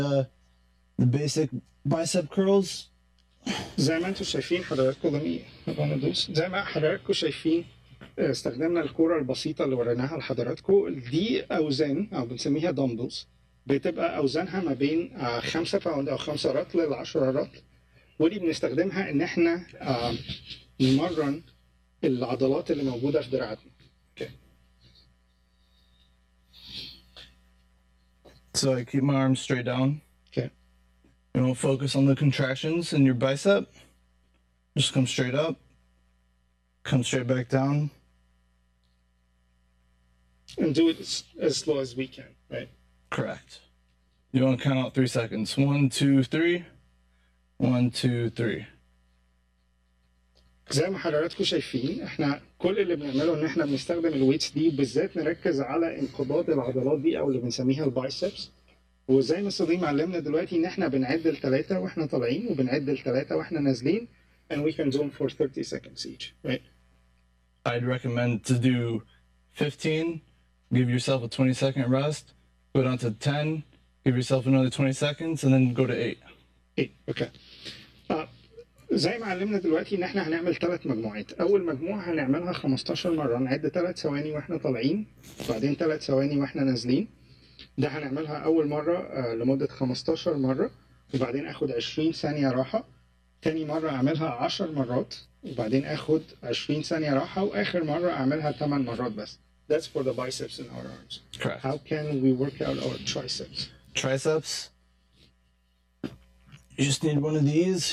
uh, the basic bicep curls. زي ما انتم شايفين حضراتكم لمي ندوس زي ما حضراتكم شايفين آه، استخدمنا الكوره البسيطه اللي وريناها لحضراتكم دي اوزان او بنسميها دمبلز بتبقى اوزانها ما بين 5 باوند او 5 رطل ل 10 رطل ودي بنستخدمها ان احنا آه، نمرن العضلات اللي موجوده في دراعاتنا So I keep my arms straight down. Okay. You don't focus on the contractions in your bicep. Just come straight up. Come straight back down. and do it as, as slow as we can right Correct. You want to count out three seconds. One, two, three. One, two, three. زي ما حضراتكم شايفين احنا كل اللي بنعمله ان احنا بنستخدم الويتس دي بالذات نركز على انقباض العضلات دي او اللي بنسميها البايسبس وزي ما صديق علمنا دلوقتي ان احنا بنعد الثلاثه واحنا طالعين وبنعد الثلاثه واحنا نازلين and we can do them for 30 seconds each right I'd recommend to do 15, give yourself a 20 second rest, go down to 10, give yourself another 20 seconds, and then go to 8. ايه اوكي آه، زي ما علمنا دلوقتي ان احنا هنعمل ثلاث مجموعات اول مجموعه هنعملها 15 مره نعد ثلاث ثواني واحنا طالعين وبعدين ثلاث ثواني واحنا نازلين ده هنعملها اول مره آه، لمده 15 مره وبعدين اخد 20 ثانيه راحه تاني مره اعملها 10 مرات وبعدين اخد 20 ثانيه راحه واخر مره اعملها 8 مرات بس That's for the biceps and our arms. Correct. How can we work out our triceps? Triceps. You just need one of these.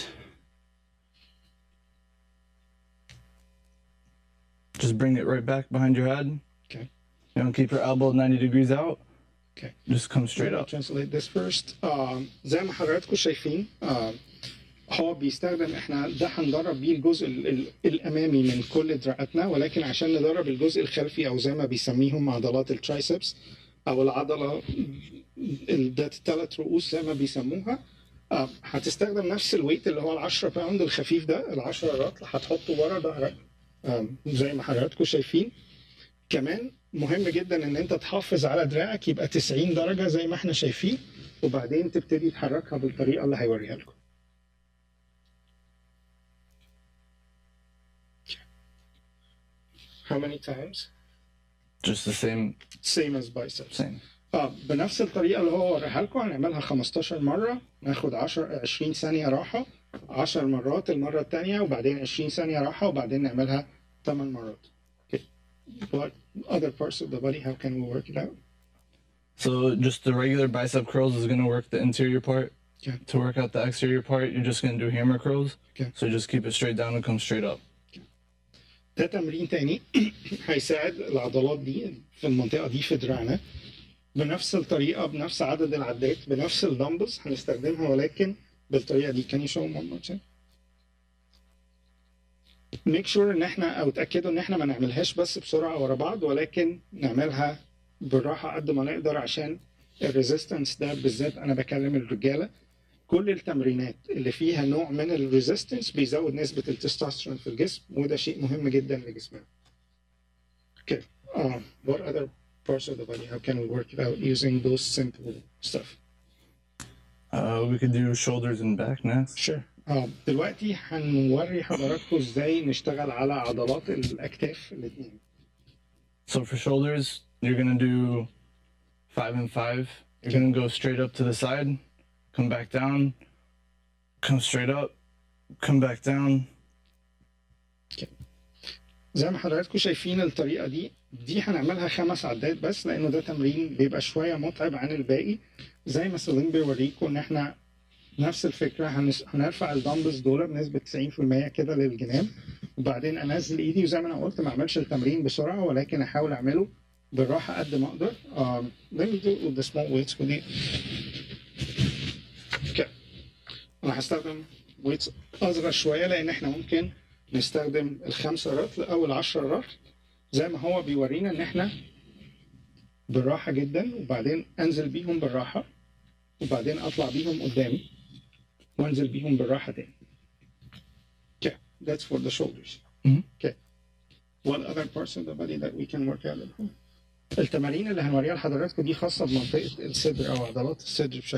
Just bring it right back behind your head. Okay. You know, keep your elbow 90 degrees out. Okay. Just come straight Let me up. translate this first. Um, زي ما حضراتكم شايفين um, هو بيستخدم احنا ده هندرب بيه الجزء ال ال الامامي من كل دراعاتنا ولكن عشان ندرب الجزء الخلفي او زي ما بيسميهم عضلات الترايسبس او العضله ال- ذات الثلاث رؤوس زي ما بيسموها آه، هتستخدم نفس الويت اللي هو ال 10 باوند الخفيف ده ال 10 رطل هتحطه ورا ظهرك آم، زي ما حضراتكم شايفين كمان مهم جدا ان انت تحافظ على دراعك يبقى 90 درجه زي ما احنا شايفين وبعدين تبتدي تحركها بالطريقه اللي هيوريها لكم How many times? Just the same, Same as biceps. same. اه بنفس الطريقه اللي هو وريها لكم هنعملها 15 مره ناخد 10 20 ثانيه راحه 10 مرات المره الثانيه وبعدين 20 ثانيه راحه وبعدين نعملها 8 مرات. Okay. What other parts of the body how can we work it out? So just the regular bicep curls is going to work the interior part. Okay. To work out the exterior part, you're just going to do hammer curls. Okay. So just keep it straight down and come straight up. ده تمرين تاني هيساعد العضلات دي في المنطقة دي في دراعنا بنفس الطريقة بنفس عدد العدات بنفس الدمبلز هنستخدمها ولكن بالطريقة دي can you show them one more time make sure ان احنا او اتأكدوا ان احنا ما نعملهاش بس بسرعة ورا بعض ولكن نعملها بالراحة قد ما نقدر عشان الريزيستنس ده بالذات انا بكلم الرجالة كل التمرينات اللي فيها نوع من الريزيستنس بيزود نسبة التستوستيرون في الجسم وده شيء مهم جدا لجسمنا. Okay. Um, what other parts of the body? How can we work it out using those simple stuff? Uh, we could do shoulders and back next. Sure. Um, دلوقتي هنوري حضراتكم ازاي نشتغل على عضلات الاكتاف الاثنين. So for shoulders, you're gonna do five and five. You're gonna go straight up to the side, come back down, come straight up, come back down. زي ما حضراتكم شايفين الطريقة دي دي هنعملها خمس عدات بس لأنه ده تمرين بيبقى شوية متعب عن الباقي زي ما سليم بيوريكم إن إحنا نفس الفكرة هنس... هنرفع الدمبلز دول بنسبة 90% كده للجناب وبعدين أنزل إيدي وزي ما أنا قلت ما أعملش التمرين بسرعة ولكن أحاول أعمله بالراحة قد ما أقدر. Um, let me do with the small weights ودي. Okay. أنا هستخدم ويتس أصغر شوية لأن إحنا ممكن نستخدم الخمسة رطل أو العشرة رطل زي ما هو بيورينا إن إحنا بالراحة جدا وبعدين أنزل بيهم بالراحة وبعدين أطلع بيهم قدام وأنزل بيهم بالراحة تاني. Okay, that's for the shoulders. Mhm. Okay. What other parts of the body that we can work out at home? التمارين اللي هنوريها لحضراتكم دي خاصة بمنطقة الصدر أو عضلات الصدر بشكل